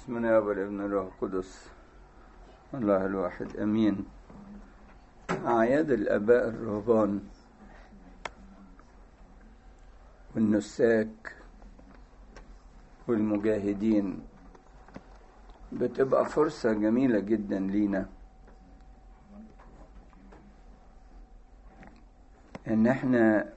بسم الله والابن الروح القدس الله الواحد امين اعياد الاباء الرهبان والنساك والمجاهدين بتبقى فرصة جميلة جدا لينا ان احنا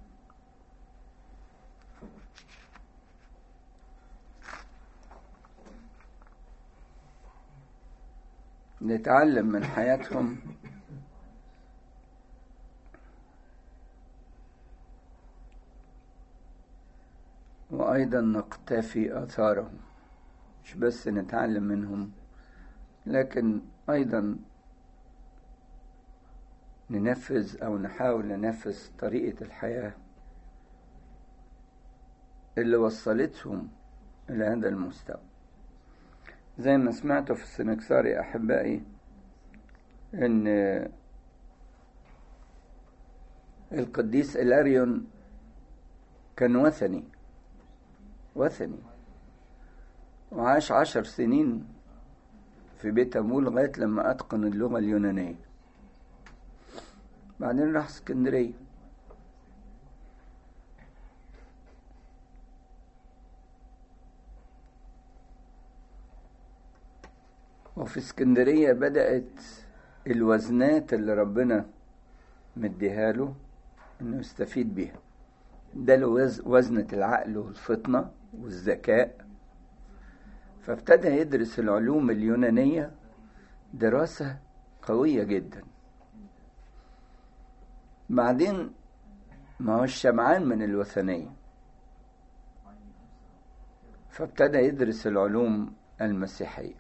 نتعلم من حياتهم وأيضا نقتفي آثارهم مش بس نتعلم منهم لكن أيضا ننفذ أو نحاول ننفذ طريقة الحياة اللي وصلتهم إلى هذا المستوى زي ما سمعتوا في السنكسار يا أحبائي إن القديس إلاريون كان وثني وثني وعاش عشر سنين في بيت أبوه لغاية لما أتقن اللغة اليونانية بعدين راح اسكندرية وفي اسكندرية بدأت الوزنات اللي ربنا مديها له انه يستفيد بيها ده له وزنة العقل والفطنة والذكاء فابتدى يدرس العلوم اليونانية دراسة قوية جدا بعدين ما هو الشمعان من الوثنية فابتدى يدرس العلوم المسيحيه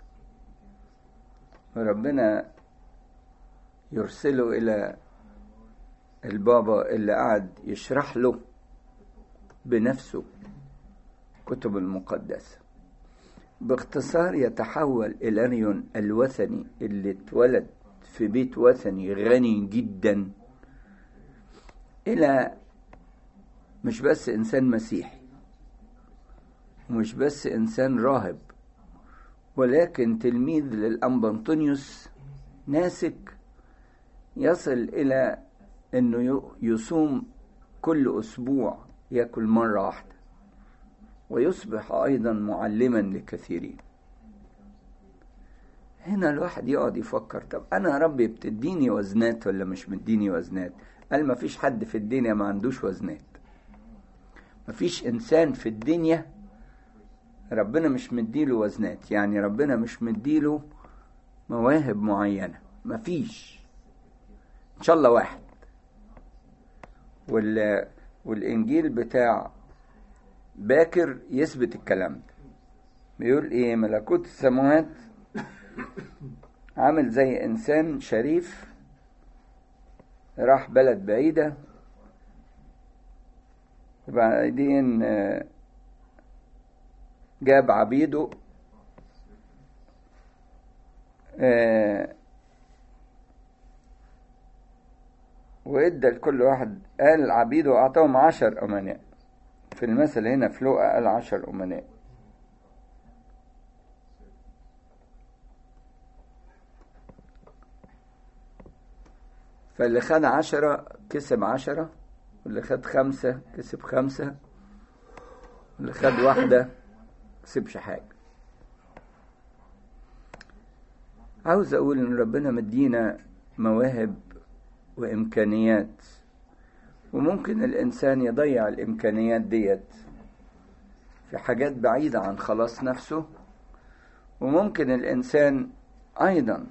وربنا يرسله إلى البابا اللي قعد يشرح له بنفسه كتب المقدسة باختصار يتحول إلاريون الوثني اللي اتولد في بيت وثني غني جدا إلى مش بس إنسان مسيحي ومش بس إنسان راهب ولكن تلميذ للأنبا أنطونيوس ناسك يصل إلى أنه يصوم كل أسبوع يأكل مرة واحدة ويصبح أيضا معلما لكثيرين هنا الواحد يقعد يفكر طب أنا يا ربي بتديني وزنات ولا مش مديني وزنات قال ما فيش حد في الدنيا ما عندوش وزنات ما فيش إنسان في الدنيا ربنا مش مديله وزنات يعني ربنا مش مديله مواهب معينة مفيش إن شاء الله واحد وال... والإنجيل بتاع باكر يثبت الكلام ده بيقول إيه ملكوت السماوات عامل زي إنسان شريف راح بلد بعيدة وبعدين جاب عبيده آه وادى لكل واحد قال عبيده اعطاهم عشر امناء في المثل هنا في لوقا قال عشر امناء فاللي خد عشرة كسب عشرة واللي خد خمسة كسب خمسة واللي خد واحدة كسبش حاجة عاوز أقول إن ربنا مدينا مواهب وإمكانيات وممكن الإنسان يضيع الإمكانيات ديت في حاجات بعيدة عن خلاص نفسه وممكن الإنسان أيضا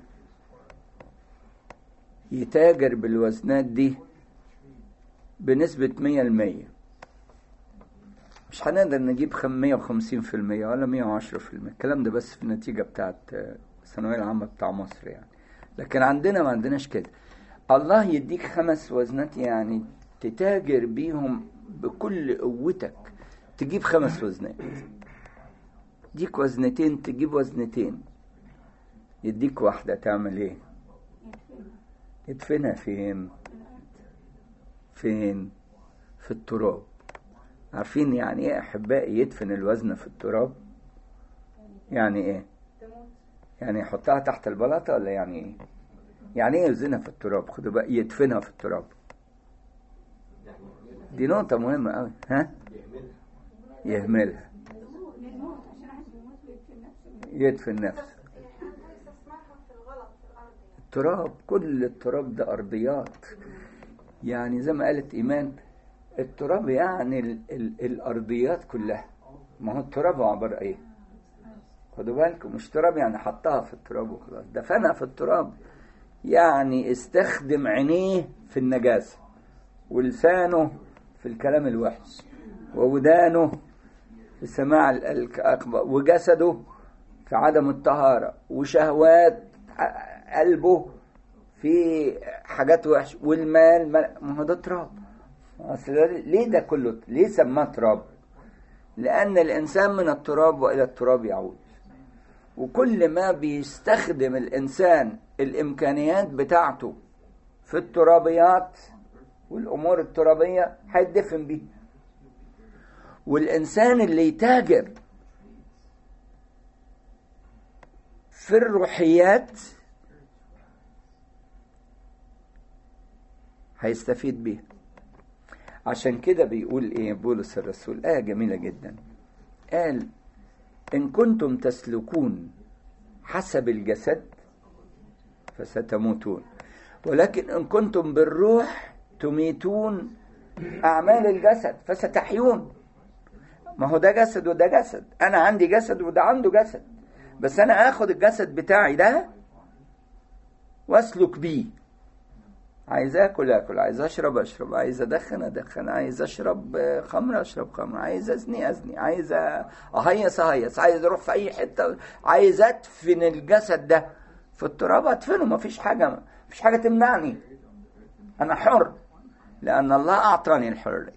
يتاجر بالوزنات دي بنسبة مية المية مش هنقدر نجيب 150% ولا 110% الكلام ده بس في النتيجة بتاعت الثانوية العامة بتاع مصر يعني لكن عندنا ما عندناش كده الله يديك خمس وزنات يعني تتاجر بيهم بكل قوتك تجيب خمس وزنات يديك وزنتين تجيب وزنتين يديك واحدة تعمل ايه يدفنها فين فين في التراب عارفين يعني ايه احبائي يدفن الوزن في التراب يعني ايه تموت يعني يحطها تحت البلاطة ولا يعني ايه يعني ايه يوزنها في التراب خدوا بقى يدفنها في التراب دي نقطة مهمة قوي ها يهملها يدفن نفسه استثمارها في الغلط في الارض يعني. التراب كل التراب ده أرضيات يعني زي ما قالت إيمان التراب يعني ال ال الأرضيات كلها ما هو التراب هو عبارة إيه خدوا بالكم مش تراب يعني حطها في التراب وخلاص دفنها في التراب يعني استخدم عينيه في النجاسة ولسانه في الكلام الوحش وودانه في سماع ال- الأخبار وجسده في عدم الطهارة وشهوات ع- قلبه في حاجات وحش والمال ما ما هو ده تراب أصل ده- ليه ده كله ليه سماه تراب لأن الإنسان من التراب وإلى التراب يعود وكل ما بيستخدم الإنسان الإمكانيات بتاعته في الترابيات والأمور الترابية هيدفن بيها والإنسان اللي يتاجر في الروحيات هيستفيد بيها عشان كده بيقول ايه بولس الرسول آية جميلة جدا قال إن كنتم تسلكون حسب الجسد فستموتون ولكن إن كنتم بالروح تميتون أعمال الجسد فستحيون ما هو ده جسد وده جسد أنا عندي جسد وده عنده جسد بس أنا آخد الجسد بتاعي ده وأسلك بيه عايز اكل اكل عايز اشرب اشرب عايز ادخن ادخن عايز اشرب آه، خمر اشرب خمر عايز ازني ازني عايز اهيص اهيص عايز اروح في اي حته عايز ادفن الجسد ده في التراب ادفنه مفيش حاجه مفيش حاجه تمنعني انا حر لان الله اعطاني الحريه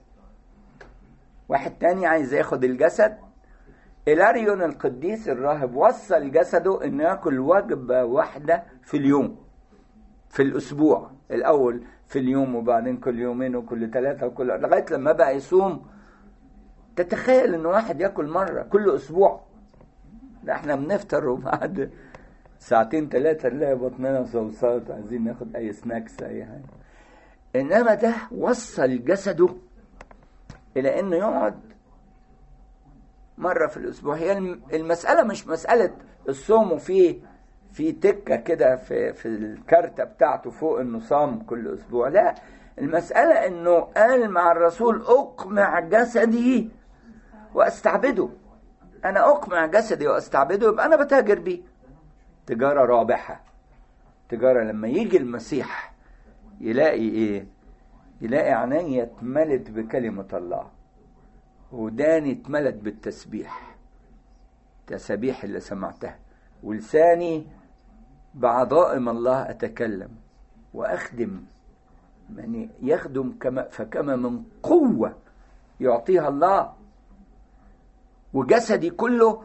واحد تاني عايز ياخد الجسد إلاريون القديس الراهب وصل جسده انه ياكل وجبه واحده في اليوم في الاسبوع الاول في اليوم وبعدين كل يومين وكل ثلاثه وكل لغايه لما بقى يصوم تتخيل ان واحد ياكل مره كل اسبوع ده احنا بنفطر وبعد ساعتين ثلاثه نلاقي بطننا صوصات عايزين ناخد اي سناكس اي حاجه انما ده وصل جسده الى انه يقعد مره في الاسبوع هي الم- المساله مش مساله الصوم وفيه في تكه كده في في الكارته بتاعته فوق انه صام كل اسبوع لا المساله انه قال مع الرسول اقمع جسدي واستعبده انا اقمع جسدي واستعبده يبقى انا بتاجر بيه تجاره رابحه تجاره لما يجي المسيح يلاقي ايه يلاقي عيني اتملت بكلمه الله وداني اتملت بالتسبيح تسابيح اللي سمعتها ولساني بعظائم الله أتكلم وأخدم يعني يخدم كما فكما من قوة يعطيها الله وجسدي كله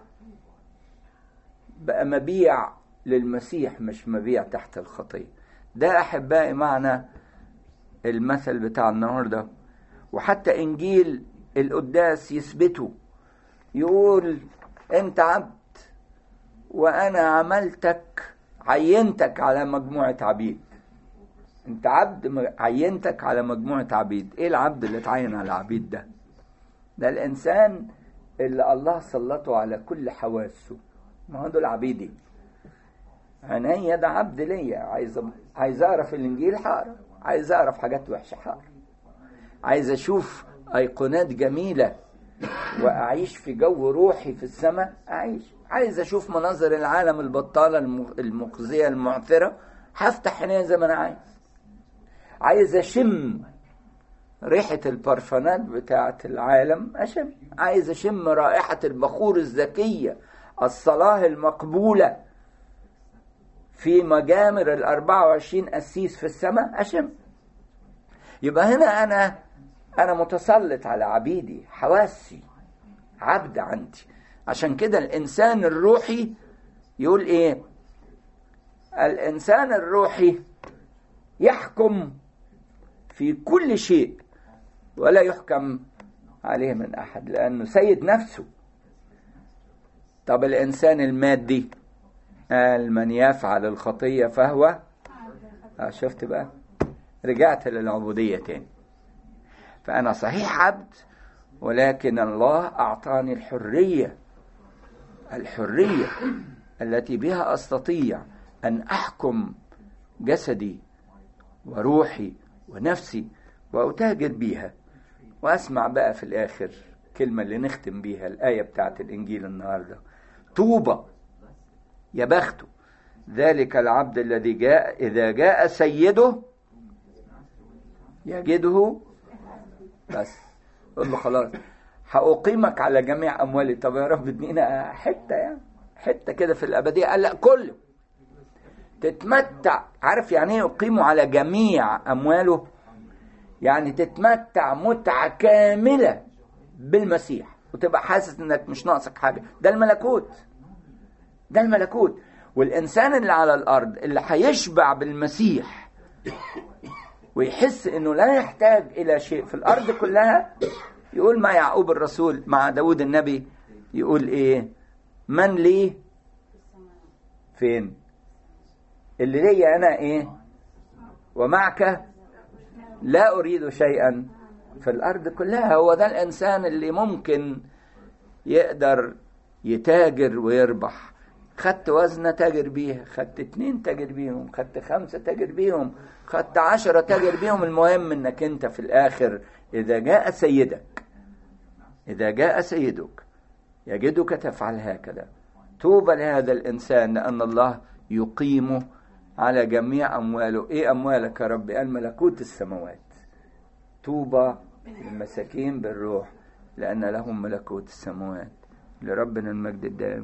بقى مبيع للمسيح مش مبيع تحت الخطية ده أحبائي معنى المثل بتاع النهاردة وحتى إنجيل القداس يثبته يقول أنت عبد وأنا عملتك عينتك على مجموعة عبيد أنت عبد م- عينتك على مجموعة عبيد إيه العبد اللي اتعين على عبيد ده ده الإنسان اللي الله سلطه على كل حواسه ما هو دول عبيدي عينيا ده عبد ليا عايز عايز اعرف الانجيل حقرا عايز اعرف حاجات وحشه حقرا عايز اشوف ايقونات جميله واعيش في جو روحي في السماء اعيش عايز اشوف مناظر العالم البطاله الم- المخزيه المعثره هفتح عينيا زي ما انا عايز عايز اشم ريحة البرفانات بتاعة العالم أشم عايز أشم رائحة البخور الزكية الصلاة المقبولة في مجامر ال 24 قسيس في السماء أشم يبقى هنا أنا أنا متسلط على عبيدي حواسي عبد عندي عشان كده الإنسان الروحي يقول إيه الإنسان الروحي يحكم في كل شيء ولا يحكم عليه من أحد لأنه سيد نفسه طب الإنسان المادي قال من يفعل الخطية فهو آه شفت بقى رجعت للعبودية تاني فأنا صحيح عبد ولكن الله أعطاني الحرية الحرية التي بها أستطيع أن أحكم جسدي وروحي ونفسي وأتاجر بيها وأسمع بقى في الآخر كلمة اللي نختم بيها الآية بتاعت الإنجيل النهاردة طوبى يا بخته ذلك العبد الذي جاء إذا جاء سيده يجده بس يقول له خلاص هأقيمك على جميع أموالي طب يا رب ادينا حتة يعني حتة كده في الأبدية قال لا كله تتمتع عارف يعني ايه يقيمه على جميع أمواله يعني تتمتع متعة كاملة بالمسيح وتبقى حاسس انك مش ناقصك حاجة ده الملكوت ده الملكوت والإنسان اللي على الأرض اللي هيشبع بالمسيح ويحس انه لا يحتاج الى شيء في الارض كلها يقول مع يعقوب الرسول مع داود النبي يقول ايه من لي فين اللي ليا انا ايه ومعك لا اريد شيئا في الارض كلها هو ده الانسان اللي ممكن يقدر يتاجر ويربح خدت وزنة تاجر بيها خدت اتنين تاجر بيهم خدت خمسة تاجر بيهم خدت عشرة تاجر بيهم المهم انك انت في الاخر اذا جاء سيدك اذا جاء سيدك يجدك تفعل هكذا طوبى لهذا الانسان لان الله يقيمه على جميع امواله ايه اموالك يا رب قال ملكوت السماوات طوبى للمساكين بالروح لان لهم ملكوت السماوات لربنا المجد الدائم